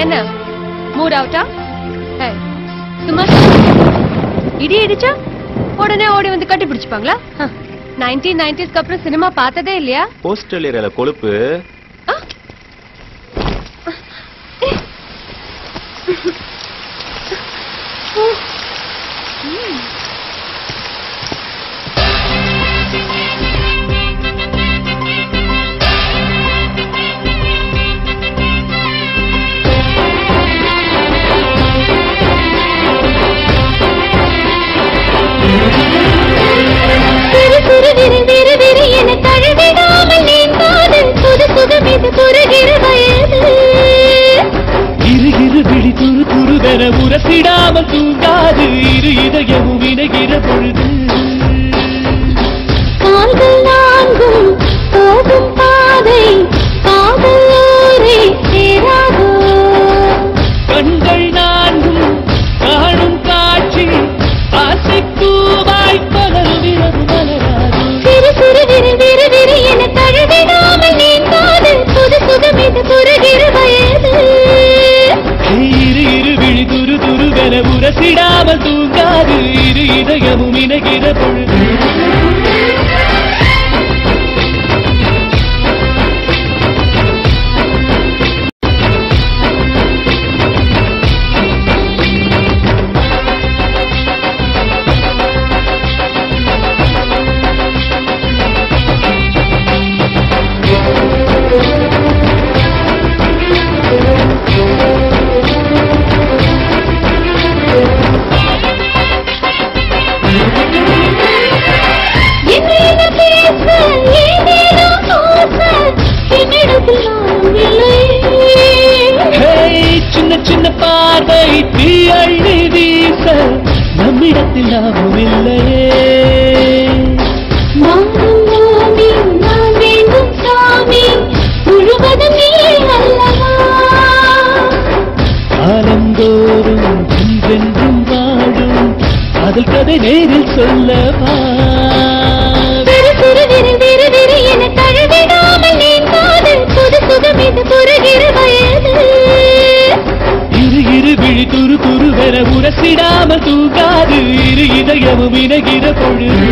என்ன மூட் அவுட்டா ஏய், சும்மா இடி இடிச்சா உடனே ஓடி வந்து கட்டி பிடிச்சுப்பாங்களா நைன்டீன் நைன்டிஸ்க்கு அப்புறம் சினிமா பார்த்ததே இல்லையா போஸ்டல் ஏரியால கொழுப்பு சிறு சிறு விரு விரு விரு என தழுவிடாமல் நீந்தாது புது சுகம் இது புருகிற வயது இரு இரு விழி துரு துருவென உரசிடாமல் தூங்காது இரு இதயமும் இணைகிற பொழுது கால்கள் நான்கும் போகும் பாதை காதல் ஊரே சேராதோ கண்கள் நான்கும் காணும் காட்சி ஆசைக்கூவாய் பலரும் இரவு மலராது சிறு சிறு விரு விரு விரு என தழுவிடாமல் நீந்தாது புது சுகம் இது புருகிற வயது இரு இரு விழி துரு துருவென உரசிடாமல் தூங்காது இரு இதயமும் இணைகிற பொழுது என்ன பேச ஏதேனோ ஆசை என்னிடத்தில் நான் இல்லை ஹேய், சின்ன சின்ன பார்வை தீ அள்ளி வீச நம்மிடத்தில் லாபம் இல்லையே மாறும் பூமி நான் வேண்டும் சாமி முழுவதும் நீ அல்லவா காலந்தோறும் என்றென்றும் வாழும் அதில் கதை நேரில் சொல்லவா சிறு சிறு விரு விரு விரு என தழுவிடாமல் நீந்தாது புது சுகம் இது புருகிற வயது இரு இரு விழி துரு துருவென உரசிடாமல் தூங்காது இரு இதயமும் இணைகிற பொழுது